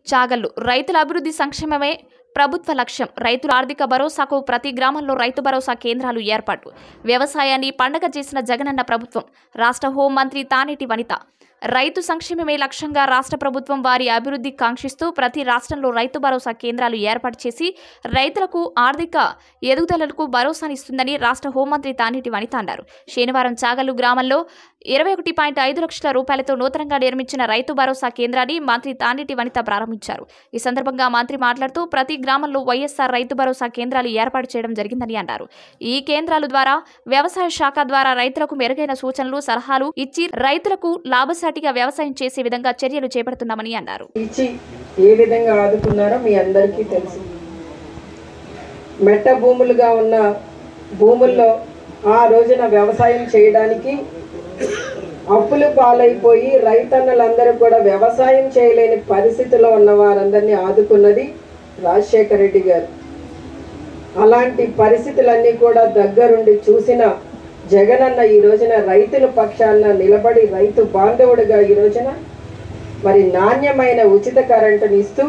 చాగల్లు రైతుల అభివృద్ధి సంక్షేమమే ప్రభుత్వ లక్ష్యం రైతుల ఆర్థిక భరోసాకు ప్రతి గ్రామంలో రైతు భరోసా కేంద్రాలు ఏర్పాటు వ్యవసాయాన్ని పండగ చేసిన జగనన్న ప్రభుత్వం రాష్ట్ర హోంమంత్రి తానేటి వనిత రైతు సంక్షేమమే లక్ష్యంగా రాష్ట్ర ప్రభుత్వం వారి అభివృద్ధి కాంక్షిస్తూ ప్రతి రాష్ట్రంలో రైతు భరోసా కేంద్రాలు ఏర్పాటు చేసి రైతులకు ఆర్థిక ఎదుగుదలకు భరోసానిస్తుందని రాష్ట్ర హోంమంత్రి తానేటి వనిత అన్నారు శనివారం చాగల్లు గ్రామంలో ఇరవై ఒకటి పాయింట్ ఐదు లక్షల రూపాయలతో నూతనంగా నిర్మించిన రైతు భరోసా కేంద్రాన్ని మంత్రి తానేటి వనిత ప్రారంభించారు ఈ సందర్భంగా మంత్రి మాట్లాడుతూ ప్రతి గ్రామంలో వైఎస్ఆర్ రైతు భరోసా కేంద్రాలు ఏర్పాటు చేయడం జరిగిందని అన్నారు ఈ కేంద్రాల ద్వారా వ్యవసాయ శాఖ ద్వారా రైతులకు మెరుగైన సూచనలు సలహాలు ఇచ్చి రైతులకు లాభసాటిగా వ్యవసాయం చేసే విధంగా చర్యలు చేపడుతున్నామని అన్నారు ఇచ్చి ఏ విధంగా ఆదుకున్నారో మీ అందరికీ తెలుసు మెట్ట భూములుగా ఉన్న భూముల్లో ఆ రోజున వ్యవసాయం చేయడానికి అప్పులు పాలైపోయి రైతన్నలందరూ కూడా వ్యవసాయం చేయలేని పరిస్థితిలో ఉన్న వారందరినీ ఆదుకున్నది రాజశేఖర రెడ్డి గారు అలాంటి పరిస్థితులన్నీ కూడా దగ్గరుండి చూసిన జగనన్న ఈ రోజున రైతుల పక్షాన నిలబడి రైతు బాంధవుడిగా ఈ రోజున మరి నాణ్యమైన ఉచిత కరెంటుని ఇస్తూ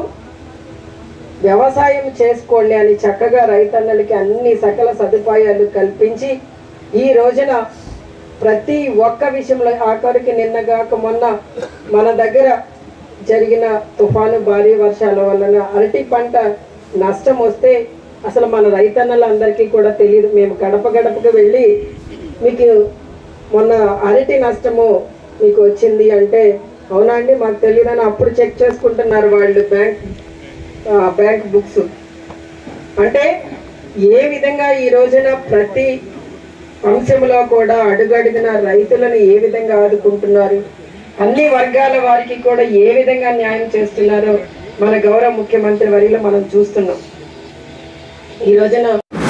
వ్యవసాయం చేసుకోండి అని చక్కగా రైతన్నలకి అన్ని సకల సదుపాయాలు కల్పించి ఈ రోజున ప్రతి ఒక్క విషయంలో ఆఖరికి నిన్నగాక మొన్న మన దగ్గర జరిగిన తుఫాను భారీ వర్షాల వలన అరటి పంట నష్టం వస్తే అసలు మన రైతన్నలందరికీ కూడా తెలియదు మేము గడప గడపకు వెళ్ళి మీకు మొన్న అరటి నష్టము మీకు వచ్చింది అంటే అవునా అండి మాకు తెలియదని అప్పుడు చెక్ చేసుకుంటున్నారు వాళ్ళు బ్యాంక్ ఆ, బ్యాంక్ బుక్స్ అంటే ఏ విధంగా ఈ రోజున ప్రతి అంశంలో కూడా అడుగడుగున రైతులను ఏ విధంగా ఆదుకుంటున్నారు అన్ని వర్గాల వారికి కూడా ఏ విధంగా న్యాయం చేస్తున్నారో మన గౌరవ ముఖ్యమంత్రి వరిలో మనం చూస్తున్నాం ఈ రోజున